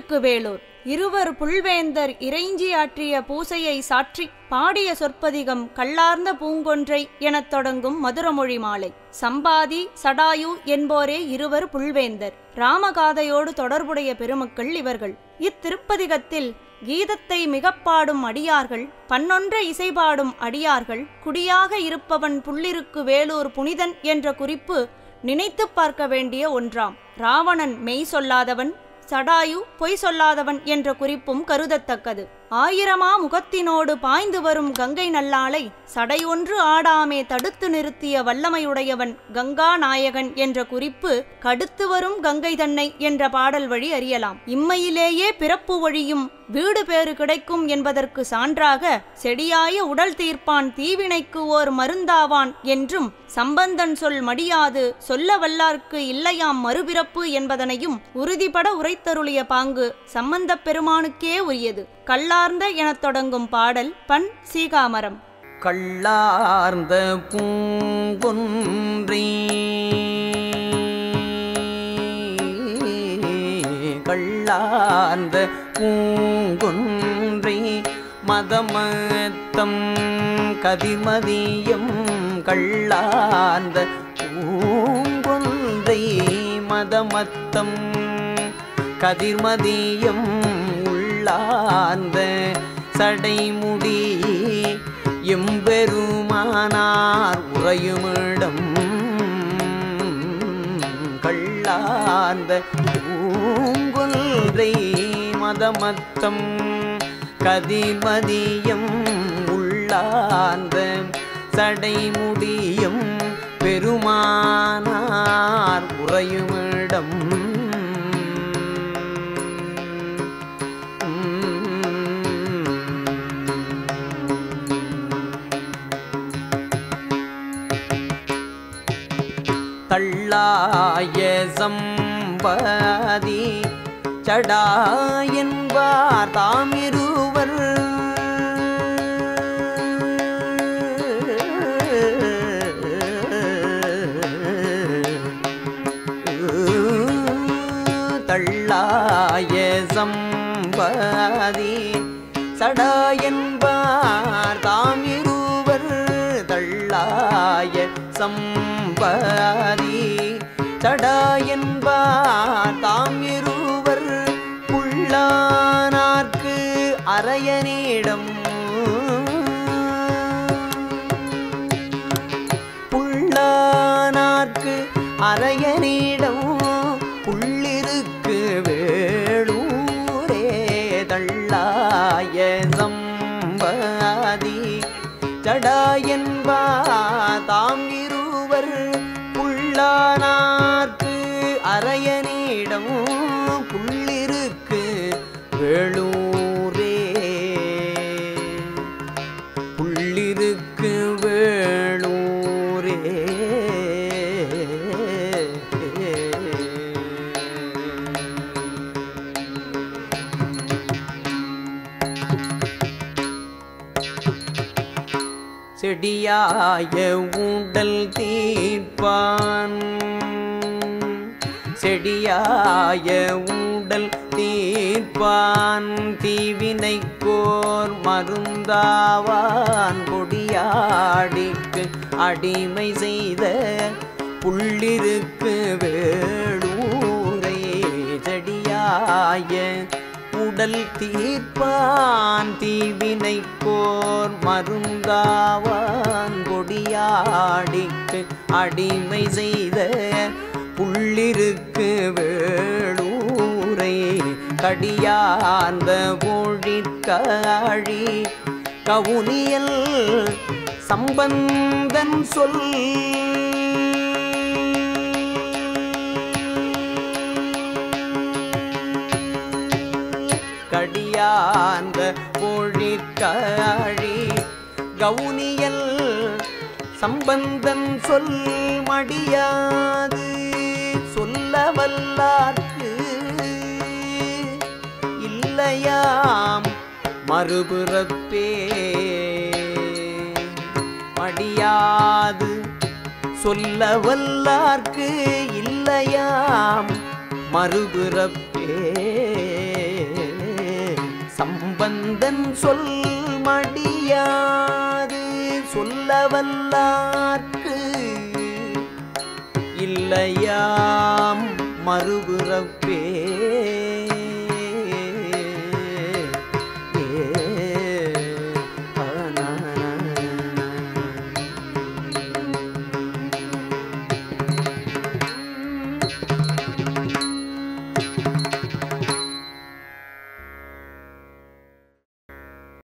புள்ளிருக்கு வேலூர் இருவர் புல்வேந்தர் இறைஞ்சி ஆற்றிய பூசையை சாற்றி பாடிய சொற்பதிகம் கள்ளார்ந்த பூங்கொன்றை எனத் தொடங்கும் மதுரமொழி மாலை சம்பாதி சடாயு என்போரே இருவர் புல்வேந்தர் ராமகாதையோடு தொடர்புடைய பெருமக்கள் இவர்கள் இத்திருப்பதிகத்தில் கீதத்தை மிகப்பாடும் அடியார்கள் பன்னொன்ற இசைபாடும் அடியார்கள் குடியாக இருப்பவன் புள்ளிருக்கு வேலூர் புனிதன் என்ற குறிப்பு நினைத்துப் பார்க்க வேண்டிய ஒன்றாம் ராவணன் மெய் சொல்லாதவன் சடாயு பொய் சொல்லாதவன் என்ற குறிப்பும் கருதத்தக்கது ஆயிரமா முகத்தினோடு பாய்ந்து வரும் கங்கை நல்லாளை சடையொன்று ஆடாமே தடுத்து நிறுத்திய வல்லமையுடையவன் கங்கா நாயகன் என்ற குறிப்பு கடுத்து வரும் கங்கை தன்னை என்ற பாடல் வழி அறியலாம் இம்மையிலேயே பிறப்பு வழியும் வீடு பேறு கிடைக்கும் என்பதற்கு சான்றாக செடியாய உடல் தீர்ப்பான் தீவினைக்கு ஓர் மருந்தாவான் என்றும் சம்பந்தன் சொல் மடியாது சொல்ல வல்லார்க்கு இல்லையாம் மறுபிறப்பு என்பதனையும் உறுதிபட உரைத்தருளிய பாங்கு சம்பந்தப் பெருமானுக்கே உரியது கல்லார்ந்த எனத் தொடங்கும் பாடல் பண் சீகாமரம் கள்ளார்ந்த பூங்கொன்றி கள்ளார்ந்த பூங்கொன்றி மதமத்தம் கதிமதியம் கள்ளார்ந்த பூங்கொன்றை மதமத்தம் கதிர்மதியம் உள்ளார்ந்த சடைமுடி எம்பெருமானார் உறையுமிடம் கள்ளார்ந்த பூங்கொன்றை மதமத்தம் கதிமதியம் உள்ளார்ந்த சடைமுடியும் பெருமானார் உறையுமிடம் தள்ளாய சம்பாதி சடா என்பார் தாமிருவர் தள்ளாய சம்பாதி சடா என்பார் தாமிருவர் தள்ளாய சம்பாதி சடா என்பார் தாம் இருவர் புள்ளானார்க்கு அரையனிடம் புள்ளானார்க்கு அரையனிடம் புள்ளிருக்கு வேளூரே தள்ளாய சம்பாதி ஜடா என்பா தாம் இருவர் புள்ளானார்க்கு அரையனிடம் புள்ளிருக்கு வேளூரே புள்ளிருக்கு வேளூரே செடியாய ஊடல் தீர்ப்பான் செடியாய ஊடல் தீர்ப்பான் தீவினைக்கோர் மருந்தாவான் கொடியாடிக்கு அடிமை செய்த புள்ளிருக்கு வேளூரை செடியாய உடல் தீர்ப்பான் தீவினைக்கோர் மருந்தாவான் கொடியாடிக்கு அடிமை செய்த புள்ளிருக்கு வேளூரை கடியார்ந்த பொழிற்காழி கவுனியல் சம்பந்தன் சொல் கடியார்ந்த பொழிற்காழி கவுனியல் சம்பந்தன் சொல் மடியாது சொல்ல வல்லார்க்கு இல்லையாம் மறுபிறப்பே மடியாது சொல்ல வல்லார்க்கு இல்லையாம் மறுபிறப்பே சம்பந்தன் சொல் மடியாது சொல்லவல்லார்க்கு இல்லையாம் மறுபிறப்பே